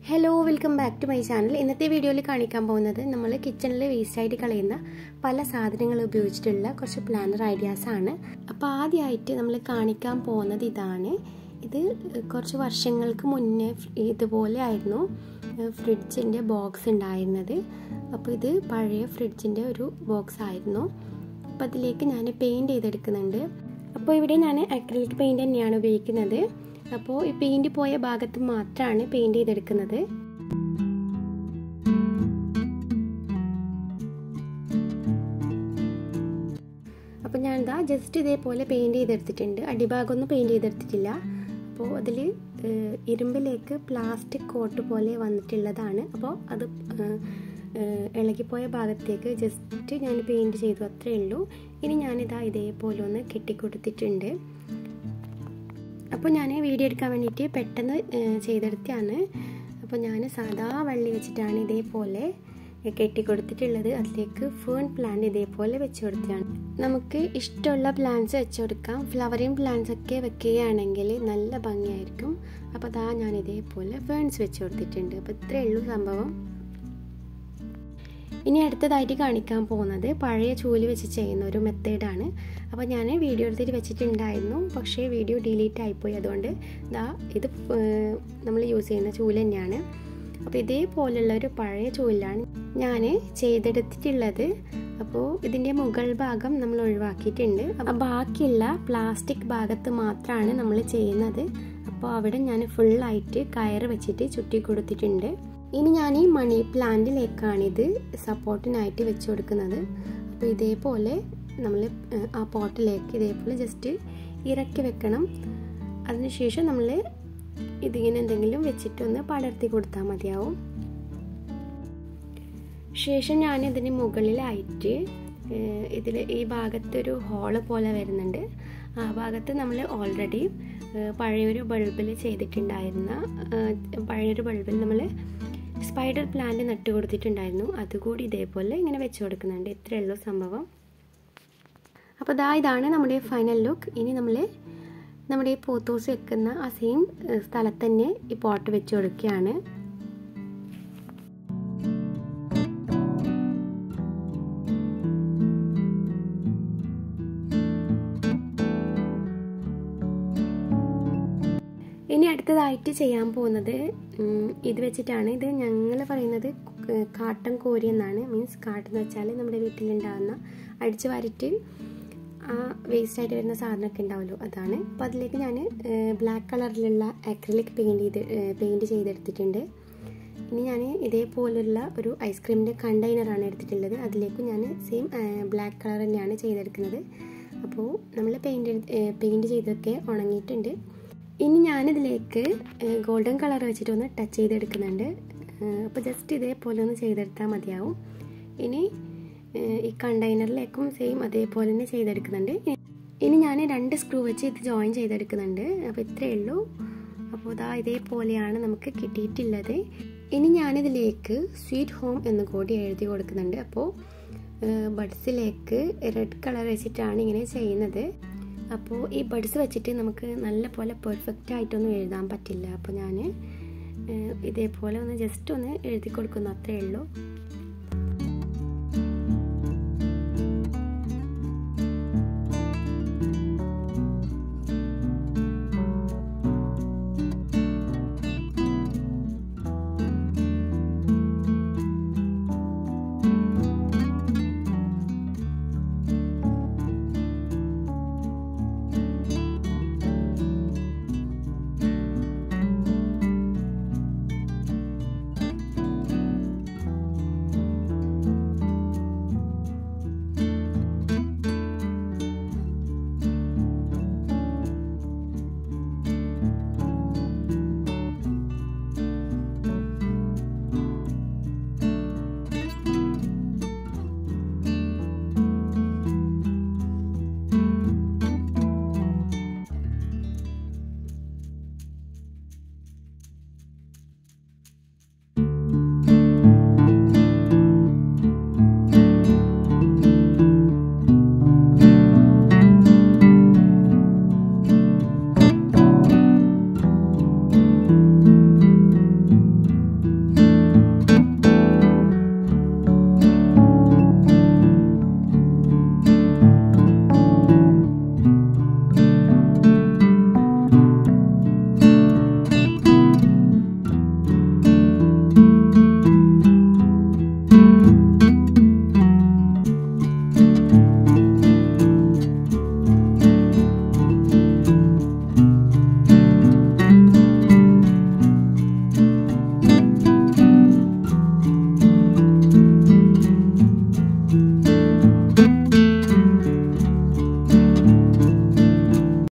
hello welcome back to my channel ഇന്നത്തെ വീഡിയോയിൽ കാണിക്കാൻ പോകുന്നത് നമ്മൾ കിച്ചണിൽ വേസ്റ്റായിട്ട് കളയുന്ന പല സാധനങ്ങൾ ഉപയോഗിച്ചിട്ടുള്ള കുറച്ച് പ്ലാനർ ഐഡിയാസ് ആണ് അപ്പോൾ ആദ്യമായിട്ട് നമ്മൾ കാണിക്കാൻ പോകുന്നത് ഇതാണ് ഇത് കുറച്ച് വർഷങ്ങൾക്ക് മുന്നേ ഇതുപോലെ ആയിരുന്നു ഫ്രിഡ്ജിൻ്റെ ബോക്സ് ഉണ്ടായിരുന്നത് അപ്പോൾ ഇത് പഴയ ഫ്രിഡ്ജിൻ്റെ ഒരു ബോക്സ് ആയിരുന്നു അപ്പോൾ അതിലേക്ക് ഞാൻ പെയിൻറ് ചെയ്തെടുക്കുന്നുണ്ട് അപ്പോൾ ഇവിടെ ഞാൻ അക്രിലിക് പെയിൻറ് തന്നെയാണ് ഉപയോഗിക്കുന്നത് അപ്പോൾ ഈ പെയിൻറ് പോയ ഭാഗത്ത് മാത്രമാണ് പെയിൻറ് ചെയ്തെടുക്കുന്നത് അപ്പോൾ ഞാൻ എന്താ ജസ്റ്റ് ഇതേപോലെ പെയിൻറ് ചെയ്തെടുത്തിട്ടുണ്ട് അടിഭാഗമൊന്നും പെയിൻറ് ചെയ്തെടുത്തിട്ടില്ല അപ്പോൾ അതിൽ ഇരുമ്പിലേക്ക് പ്ലാസ്റ്റിക് കോട്ട് പോലെ വന്നിട്ടുള്ളതാണ് അപ്പോൾ അത് ഇളകിപ്പോയ ഭാഗത്തേക്ക് ജസ്റ്റ് ഞാൻ പെയിൻറ് ചെയ്തു അത്രയേ ഉള്ളൂ ഇനി ഞാനിതാ ഇതേപോലെ ഒന്ന് കെട്ടിക്കൊടുത്തിട്ടുണ്ട് അപ്പോൾ ഞാൻ വീഡിയോ എടുക്കാൻ വേണ്ടിയിട്ട് പെട്ടെന്ന് ചെയ്തെടുത്തതാണ് അപ്പോൾ ഞാൻ സാധാ വള്ളി വെച്ചിട്ടാണ് ഇതേപോലെ കെട്ടിക്കൊടുത്തിട്ടുള്ളത് അതിലേക്ക് ഫേൺ പ്ലാന്റ് ഇതേപോലെ വെച്ച് കൊടുത്തതാണ് നമുക്ക് ഇഷ്ടമുള്ള പ്ലാന്റ്സ് വെച്ച് കൊടുക്കാം ഫ്ലവറിങ് പ്ലാന്റ്സ് ഒക്കെ വെക്കുകയാണെങ്കിൽ നല്ല ഭംഗിയായിരിക്കും അപ്പോൾ അതാ ഞാൻ ഇതേപോലെ ഫേൺസ് വെച്ച് കൊടുത്തിട്ടുണ്ട് അപ്പോൾ ഇത്രയേ ഉള്ളൂ സംഭവം ഇനി അടുത്തതായിട്ട് കാണിക്കാൻ പോകുന്നത് പഴയ ചൂല് വെച്ച് ചെയ്യുന്ന ഒരു മെത്തേഡാണ് അപ്പോൾ ഞാൻ വീഡിയോ എടുത്തിട്ട് വെച്ചിട്ടുണ്ടായിരുന്നു പക്ഷേ വീഡിയോ ഡിലീറ്റ് ആയിപ്പോയി അതുകൊണ്ട് ഇതാ ഇത് നമ്മൾ യൂസ് ചെയ്യുന്ന ചൂല് തന്നെയാണ് അപ്പോൾ ഇതേപോലുള്ള ഒരു പഴയ ചൂലിലാണ് ഞാൻ ചെയ്തെടുത്തിട്ടുള്ളത് അപ്പോൾ ഇതിൻ്റെ മുകൾ ഭാഗം നമ്മൾ ഒഴിവാക്കിയിട്ടുണ്ട് അപ്പോൾ ബാക്കിയുള്ള പ്ലാസ്റ്റിക് ഭാഗത്ത് മാത്രമാണ് നമ്മൾ ചെയ്യുന്നത് അപ്പോൾ അവിടെ ഞാൻ ഫുള്ളായിട്ട് കയറ് വെച്ചിട്ട് ചുറ്റി കൊടുത്തിട്ടുണ്ട് ഇനി ഞാൻ ഈ മണി പ്ലാന്റിലേക്കാണിത് സപ്പോർട്ടിനായിട്ട് വെച്ച് കൊടുക്കുന്നത് അപ്പോൾ ഇതേപോലെ നമ്മൾ ആ പോട്ടിലേക്ക് ഇതേപോലെ ജസ്റ്റ് ഇറക്കി വെക്കണം അതിനുശേഷം നമ്മൾ ഇതിങ്ങനെ എന്തെങ്കിലും വെച്ചിട്ടൊന്ന് പടർത്തി കൊടുത്താൽ മതിയാവും ശേഷം ഞാൻ ഇതിന് മുകളിലായിട്ട് ഇതിൽ ഈ ഭാഗത്തൊരു ഹോള് പോലെ വരുന്നുണ്ട് ആ ഭാഗത്ത് നമ്മൾ ഓൾറെഡി പഴയൊരു ബൾബിൽ ചെയ്തിട്ടുണ്ടായിരുന്ന പഴയൊരു ബൾബിൽ നമ്മൾ സ്പൈഡർ പ്ലാന്റ് നട്ടു കൊടുത്തിട്ടുണ്ടായിരുന്നു അതുകൂടി ഇതേപോലെ ഇങ്ങനെ വെച്ച് കൊടുക്കുന്നുണ്ട് ഇത്രയേ ഉള്ളൂ സംഭവം അപ്പോൾ ദാ ഇതാണ് നമ്മുടെ ഫൈനൽ ലുക്ക് ഇനി നമ്മൾ നമ്മുടെ ഈ പോത്തോസ് വെക്കുന്ന ആ സെയിം സ്ഥലത്ത് തന്നെ ഈ പോട്ട് വെച്ച് കൊടുക്കുകയാണ് ഇനി അടുത്തതായിട്ട് ചെയ്യാൻ പോകുന്നത് ഇത് വെച്ചിട്ടാണ് ഇത് ഞങ്ങൾ പറയുന്നത് കാട്ടൻ കോരി എന്നാണ് മീൻസ് കാട്ടെന്ന് വെച്ചാൽ നമ്മുടെ വീട്ടിലുണ്ടാകുന്ന അടിച്ചു വാരിട്ട് ആ വേസ്റ്റ് ആയിട്ട് വരുന്ന സാധനമൊക്കെ ഉണ്ടാവുമല്ലോ അതാണ് അപ്പോൾ അതിലേക്ക് ഞാൻ ബ്ലാക്ക് കളറിലുള്ള അക്രിലിക് പെയിൻറ് ചെയ്ത് പെയിൻറ് ചെയ്തെടുത്തിട്ടുണ്ട് ഇനി ഞാൻ ഇതേപോലുള്ള ഒരു ഐസ്ക്രീമിൻ്റെ കണ്ടെയ്നറാണ് എടുത്തിട്ടുള്ളത് അതിലേക്ക് ഞാൻ സെയിം ബ്ലാക്ക് കളർ തന്നെയാണ് ചെയ്തെടുക്കുന്നത് അപ്പോൾ നമ്മൾ പെയിൻറ് പെയിൻറ് ചെയ്തൊക്കെ ഉണങ്ങിയിട്ടുണ്ട് ഇനി ഞാനിതിലേക്ക് ഗോൾഡൻ കളർ വെച്ചിട്ടൊന്ന് ടച്ച് ചെയ്തെടുക്കുന്നുണ്ട് അപ്പോൾ ജസ്റ്റ് ഇതേപോലെ ഒന്ന് ചെയ്തെടുത്താൽ മതിയാവും ഇനി ഈ കണ്ടെയ്നറിലേക്കും സെയിം അതേപോലെ തന്നെ ചെയ്തെടുക്കുന്നുണ്ട് ഇനി ഞാൻ രണ്ട് സ്ക്രൂ വെച്ച് ഇത് ജോയിൻ ചെയ്തെടുക്കുന്നുണ്ട് അപ്പോൾ ഇത്രയേ ഉള്ളൂ അപ്പോൾ ഇതാ ഇതേപോലെയാണ് നമുക്ക് കിട്ടിയിട്ടുള്ളത് ഇനി ഞാനിതിലേക്ക് സ്വീറ്റ് ഹോം എന്ന് കൂടി എഴുതി കൊടുക്കുന്നുണ്ട് അപ്പോൾ ബഡ്സിലേക്ക് റെഡ് കളർ വെച്ചിട്ടാണ് ഇങ്ങനെ ചെയ്യുന്നത് അപ്പോൾ ഈ ബഡ്സ് വെച്ചിട്ട് നമുക്ക് നല്ല പോലെ പെർഫെക്റ്റ് ആയിട്ടൊന്നും എഴുതാൻ പറ്റില്ല അപ്പോൾ ഞാൻ ഇതേപോലെ ഒന്ന് ജസ്റ്റ് ഒന്ന് എഴുതി കൊടുക്കുന്നു അത്രയേ ഉള്ളൂ